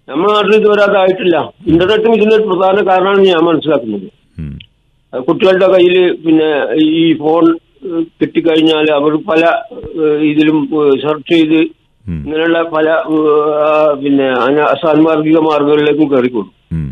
നമ്മുടെ നാട്ടിൽ ഇതുവരെ അതായിട്ടില്ല ഇന്റർനെറ്റും ഇതിന്റെ ഒരു പ്രധാന കാരണമാണ് ഞാൻ മനസ്സിലാക്കുന്നത് ഉം. അത് കുട്ടികളുടെ കയ്യിൽ പിന്നെ ഈ ഫോൺ ഏഹ്, കിട്ടിക്കഴിഞ്ഞാൽ അവർ പല ഏഹ്, ഇതിലും സെർച്ച് ചെയ്ത് ഉം. ഇങ്ങനെയുള്ള പല ഏഹ്, പിന്നെ അന- അസാൻമാർഗിക മാർഗങ്ങളിലേക്കും കയറിക്കൊള്ളും ഉം.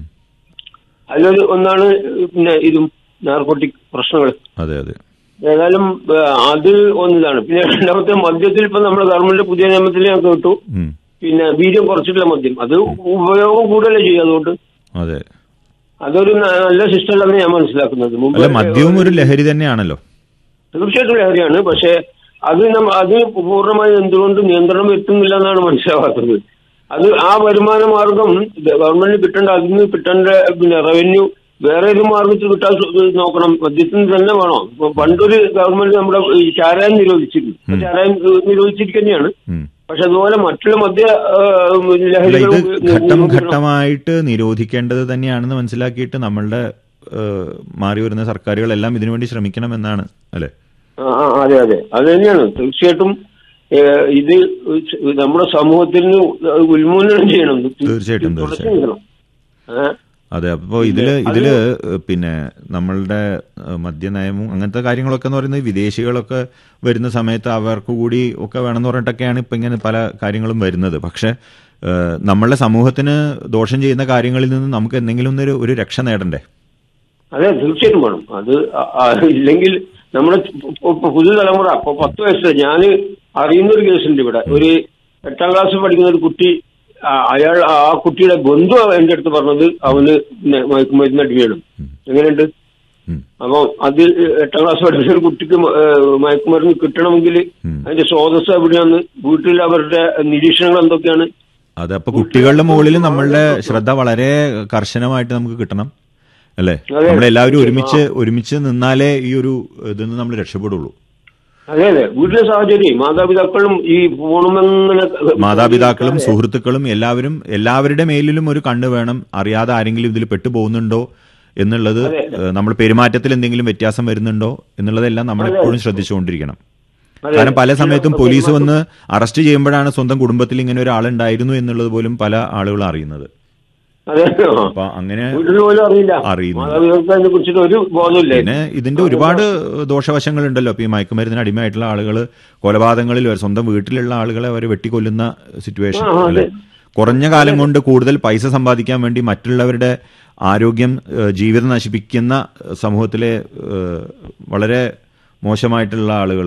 അതിലൊരു ഒന്നാണ് പിന്നെ ഇതും നാർക്കോട്ടിക് പ്രശ്നങ്ങൾ അതെ അതെ ഏതായാലും ഏഹ്, അത് ഒന്നിതാണ് പിന്നെ രണ്ടാമത്തെ മദ്യത്തിൽ ഇപ്പൊ നമ്മുടെ ഗവൺമെന്റ് പുതിയ നിയമത്തിൽ ഞാൻ കേട്ടു ഉം. പിന്നെ വീര്യം കുറച്ചിട്ടുള്ള മദ്യം അത് ഉപയോഗം കൂടുതലേ ചെയ്യും അതുകൊണ്ട് അതെ അതൊരു ന- നല്ല സിസ്റ്റം അല്ലെന്ന് ഞാൻ മനസ്സിലാക്കുന്നത് മുമ്പ് അല്ല മദ്യവും ഒരു ലഹരി തന്നെയാണല്ലോ തീർച്ചയായിട്ടും ലഹരിയാണ് പക്ഷെ അത് നമ്മ- അത് പൂർണ്ണമായി എന്തുകൊണ്ട് നിയന്ത്രണം എത്തുന്നില്ല എന്നാണ് മനസ്സിലാവാത്തത് അത് ആ വരുമാന മാർഗം ഗവൺമെന്റിന് കിട്ടേണ്ട അതിൽ നിന്ന് കിട്ടേണ്ട പിന്നെ റവന്യൂ വേറെ ഒരു മാർഗത്തിൽ കിട്ടാൻ സു- നോക്കണം മദ്യത്തിന് തന്നെ വേണം ഇപ്പൊ പണ്ടൊരു ഗവൺമെന്റ് നമ്മുടെ ഈ ചാരായം നിരോധിച്ചിരുന്നു ഇപ്പൊ ചാരായം ഏഹ്, നിരോധിച്ചിരിക്കുകയാണ് ഉം. പക്ഷെ അതുപോലെ മറ്റുള്ള മദ്യ ഏഹ്, അല്ല ലഹരികൾ ഇത് ഉപ- ഘട്ടം നിരോധിക്കണം. ഘട്ടമായിട്ട് നിരോധിക്കേണ്ടത് തന്നെയാണെന്ന് മനസ്സിലാക്കിയിട്ട് നമ്മളുടെ ഏഹ്, മാറി വരുന്ന സർക്കാരുകളെല്ലാം ഇതിനുവേണ്ടി ശ്രമിക്കണമെന്നാണ് അല്ലെ ആ, ആ, അതെ അതെ അത് തന്നെയാണ് തീർച്ചയായിട്ടും ഏഹ്, ഇത് നമ്മുടെ സമൂഹത്തിന് ഉന്മൂലനം ചെയ്യണം തീർച്ചയായിട്ടും, തുടച്ചു തീർച്ചയായിട്ടും. നീക്കണം. ഏഹ്? അതെ അപ്പോൾ ഇതില് ഇതില് പിന്നെ നമ്മളുടെ ഏഹ്, മദ്യനയവും അങ്ങനത്തെ കാര്യങ്ങളൊക്കെ എന്ന് പറയുന്നത് വിദേശികളൊക്കെ വരുന്ന സമയത്ത് അവർക്ക് കൂടി ഒക്കെ വേണമെന്ന് പറഞ്ഞിട്ടൊക്കെയാണ് ഇപ്പൊ ഇങ്ങനെ പല കാര്യങ്ങളും വരുന്നത് പക്ഷെ ഏഹ്, നമ്മളുടെ സമൂഹത്തിന് ദോഷം ചെയ്യുന്ന കാര്യങ്ങളിൽ നിന്ന് നമുക്ക് എന്തെങ്കിലും ഒരു ഒരു രക്ഷ നേടണ്ടേ അതെ തീർച്ചയായിട്ടും വേണം അത് അ- ആ, ഇല്ലെങ്കിൽ നമ്മുടെ പു- പു- പുതുതലമുറ ഇപ്പൊ പത്ത് വയസ്സ് ഞാന് അറിയുന്ന ഒരു കേസുണ്ട് ഇവിടെ ഒരു എട്ടാം ക്ലാസ്സിൽ പഠിക്കുന്ന ഒരു കുട്ടി ആ, അയാൾ ആ കുട്ടിയുടെ ബന്ധു എന്റെ അടുത്ത് പറഞ്ഞത് അവന് പിന്നെ മയക്കുമരുന്ന് അടിക്കണം എങ്ങനെയുണ്ട് ഉം. അപ്പൊ അത് എട്ടാം ക്ലാസ് പഠിക്കുന്ന ഒരു കുട്ടിക്ക് മ- ഏഹ് മയക്കുമരുന്ന് കിട്ടണമെങ്കിൽ ഉം. അതിന്റെ സ്രോതസ് എവിടെയാണ് വീട്ടിൽ അവരുടെ നിരീക്ഷണങ്ങൾ എന്തൊക്കെയാണ് അതെ അപ്പൊ കുട്ടികളുടെ മുകളിൽ നമ്മളുടെ ശ്രദ്ധ വളരെ കർശനമായിട്ട് നമുക്ക് കിട്ടണം അല്ലേ അതെ. നമ്മളെല്ലാവരും ഒരുമിച്ച് ഒരുമിച്ച് നിന്നാലേ ഈ ഒരു ഇതിൽ നിന്ന് നമ്മൾ രക്ഷപ്പെടുള്ളൂ അതെ അതെ വീട്ടിലെ സാഹചര്യം മാതാപിതാക്കളും ഈ ഫോണും എങ്ങനെ മാതാപിതാക്കളും സുഹൃത്തുക്കളും എല്ലാവരും എല്ലാവരുടെ മേലിലും ഒരു കണ്ണ് വേണം അറിയാതെ ആരെങ്കിലും ഇതിൽ പെട്ടുപോകുന്നുണ്ടോ എന്നുള്ളത് ഏഹ്, നമ്മൾ പെരുമാറ്റത്തിൽ എന്തെങ്കിലും വ്യത്യാസം വരുന്നുണ്ടോ എന്നുള്ളതെല്ലാം നമ്മൾ എപ്പോഴും ശ്രദ്ധിച്ചുകൊണ്ടിരിക്കണം അതെ. കാരണം പല സമയത്തും പോലീസ് വന്ന് അറസ്റ്റ് ചെയ്യുമ്പോഴാണ് സ്വന്തം കുടുംബത്തിൽ ഇങ്ങനെ ഒരാളുണ്ടായിരുന്നു എന്നുള്ളത് പോലും പല ആളുകളും അറിയുന്നത് അതെ അപ്പൊ അങ്ങനെ വീട്ടിൽ പോലും അറിയില്ല അറിയുന്നില്ല. മാതാപിതാക്കൾക്ക് അതിനെ കുറിച്ചിട്ട് ഒരു ബോധമില്ല പിന്നെ ഇതിന്റെ ഒരുപാട് ദോഷവശങ്ങളുണ്ടല്ലോ ഇപ്പൊ ഈ മയക്കുമരുന്നിന് അടിമയായിട്ടുള്ള ആളുകൾ കൊലപാതകങ്ങളിൽ വരെ സ്വന്തം വീട്ടിലുള്ള ആളുകളെ അവർ വെട്ടിക്കൊല്ലുന്ന സിറ്റുവേഷൻ ആ, അതെ. അല്ലെ കുറഞ്ഞ കാലം കൊണ്ട് കൂടുതൽ പൈസ സമ്പാദിക്കാൻ വേണ്ടി മറ്റുള്ളവരുടെ ആരോഗ്യം ഏഹ്, ജീവിതം നശിപ്പിക്കുന്ന സമൂഹത്തിലെ ഏഹ്, വളരെ മോശമായിട്ടുള്ള ആളുകൾ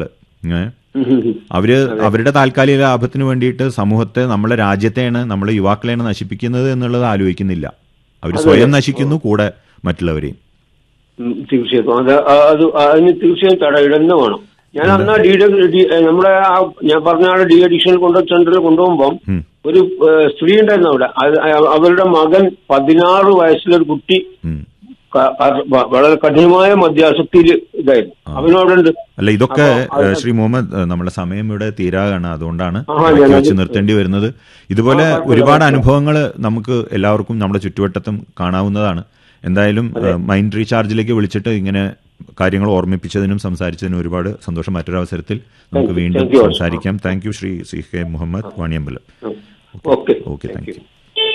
അവര് അവരുടെ താൽക്കാലിക ലാഭത്തിന് വേണ്ടിയിട്ട് സമൂഹത്തെ നമ്മളെ രാജ്യത്തെയാണ് നമ്മളെ യുവാക്കളെയാണ് നശിപ്പിക്കുന്നത് എന്നുള്ളത് ആലോചിക്കുന്നില്ല അവർ സ്വയം നശിക്കുന്നു കൂടെ മറ്റുള്ളവരെയും ഉം, തീർച്ചയായിട്ടും അത് ആ- അത് അതിന് തീർച്ചയായും തടയിടന്നെ വേണം ഞാൻ അന്ന് ഡി ഡി- നമ്മുടെ ആ ഞാൻ പറഞ്ഞ ആളെ ഡി അഡിക്ഷനിൽ കൊണ്ട് സെന്ററിൽ കൊണ്ടുപോകുമ്പോൾ ഉം. ഒരു ഏഹ്, സ്ത്രീ ഉണ്ടായിരുന്നു അവിടെ അത് അ- അവരുടെ മകൻ പതിനാറ് വയസ്സിലൊരു കുട്ടി ഉം. ക- ക- വ- വളരെ കഠിനമായ മദ്യാസക്തിയിൽ ഇതായിരുന്നു അവനോടുണ്ട് അല്ല ഇതൊക്കെ അപ്പൊ അത് ഏഹ്, ശ്രീ മുഹമ്മദ് ഏഹ്, നമ്മുടെ സമയം ഇവിടെ തീരാകാണ് അതുകൊണ്ടാണ് ആഹാ, ഇടയ്ക്ക് ഞാനത് വെച്ച് നിർത്തേണ്ടി വരുന്നത് ഇതുപോലെ ആ, കുഴപ്പമില്ല, ഒരുപാട് കുഴപ്പമില്ല. അനുഭവങ്ങൾ നമുക്ക് എല്ലാവർക്കും നമ്മുടെ ചുറ്റുവട്ടത്തും കാണാവുന്നതാണ് എന്തായാലും ഏഹ്, മൈൻഡ് റീചാർജിലേക്ക് വിളിച്ചിട്ട് ഇങ്ങനെ കാര്യങ്ങൾ ഓർമ്മിപ്പിച്ചതിനും സംസാരിച്ചതിനും ഒരുപാട് സന്തോഷം മറ്റൊരു അവസരത്തിൽ നമുക്ക് Thank you, വീണ്ടും thank you. സംസാരിക്കാം thank you Shri C K Muhammad Vaniyambalam okay okay thank you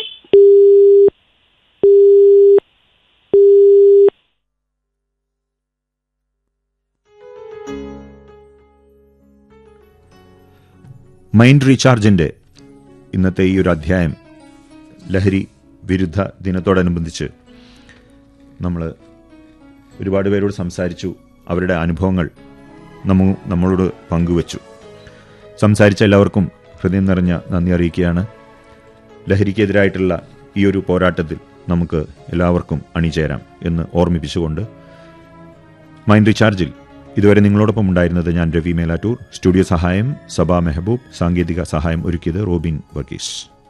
mind റീചാർജിന്റെ ഇന്നത്തെ ഈ ഒരു അധ്യായം ലഹരി വിരുദ്ധ ദിനത്തോടനുബന്ധിച്ച് നമ്മൾ ഒരുപാട് പേരോട് സംസാരിച്ചു അവരുടെ അനുഭവങ്ങൾ നമ്മ നമ്മളോട് പങ്കുവച്ചു സംസാരിച്ച എല്ലാവർക്കും ഹൃദയം നിറഞ്ഞ നന്ദി അറിയിക്കുകയാണ് ലഹരിക്കെതിരായിട്ടുള്ള ഈ ഒരു പോരാട്ടത്തിൽ നമുക്ക് എല്ലാവർക്കും അണിചേരാം എന്ന് ഓർമ്മിപ്പിച്ചുകൊണ്ട് മൈൻഡ് റീചാർജിൽ ഇതുവരെ നിങ്ങളോടൊപ്പം ഉണ്ടായിരുന്നത് ഞാൻ രവി മേലാറ്റൂർ സ്റ്റുഡിയോ സഹായം സബാ മെഹബൂബ് സാങ്കേതിക സഹായം ഒരുക്കിയത് റോബിൻ വർഗീസ്